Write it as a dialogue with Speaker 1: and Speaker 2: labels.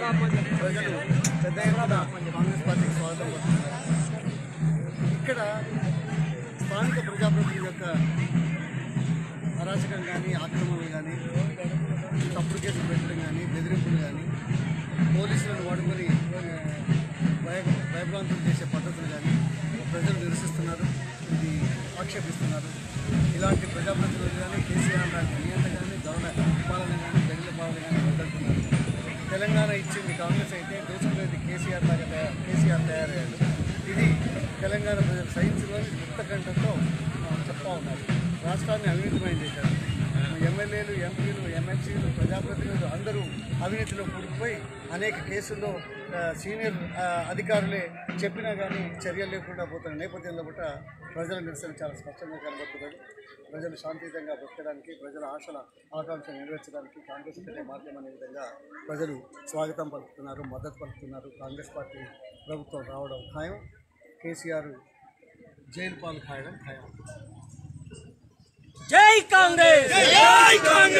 Speaker 1: ప్రజలు పెద్ద ఎత్తున కాంగ్రెస్ పార్టీకి స్వాగతం పలుకుతున్నారు ఇక్కడ స్థానిక ప్రజాప్రతినిధుల యొక్క అరాచకం కానీ ఆక్రమణలు కానీ తప్పుడు కేసులు పెట్టడం కానీ బెదిరింపులు కానీ పోలీసులను వాడుకొని ఆ, భయ భయభ్రాంతులు చేసే పద్ధతులు కానీ ప్రజలు నిరసిస్తున్నారు ఇది ఆక్షేపిస్తున్నారు ఇలాంటి ప్రజాప్రతినిధులు కానీ కేసీఆర్ లాంటి నియంత కానీ దొరల పాలన కానీ దళిత పాలన కానీ వద్దనుకున్నారు తెలంగాణ ఇచ్చింది కాంగ్రెస్ అయితే దోచుకునేది కేసీఆర్ లాగా తయారు కేసీఆర్ తయారయ్యాడు ఇది తెలంగాణ ప్రజలు సైన్స్లోని ముక్తకంఠంతో చెప్తా ఉన్నారు రాష్ట్రాన్ని అవినీతిమయం చేశారు ఎమ్మెల్యేలు ఎంపీలు ఎమ్మెల్సీలు ప్రజాప్రతినిధులు అందరూ అవినీతిలో కూరుకుపోయి అనేక కేసుల్లో ఆ, సీనియర్ ఆ, అధికారులే చెప్పినా కానీ చర్యలు లేకుండా పోతున్న నేపథ్యంలో కూడా ప్రజల నిరసన చాలా స్పష్టంగా కనబడుతున్నది ప్రజలు శాంతియుతంగా బ్రతకడానికి ప్రజల ఆశల ఆకాంక్షలు నెరవేర్చడానికి కాంగ్రెస్ ఒకటే మార్గం అనే విధంగా ప్రజలు స్వాగతం పలుకుతున్నారు మద్దతు పలుకుతున్నారు కాంగ్రెస్ పార్టీ ప్రభుత్వం రావడం ఖాయం కేసీఆర్ జైలు పాలు ఖాయడం ఖాయం
Speaker 2: జై కాంగ్రెస్ జై కాంగ్రెస్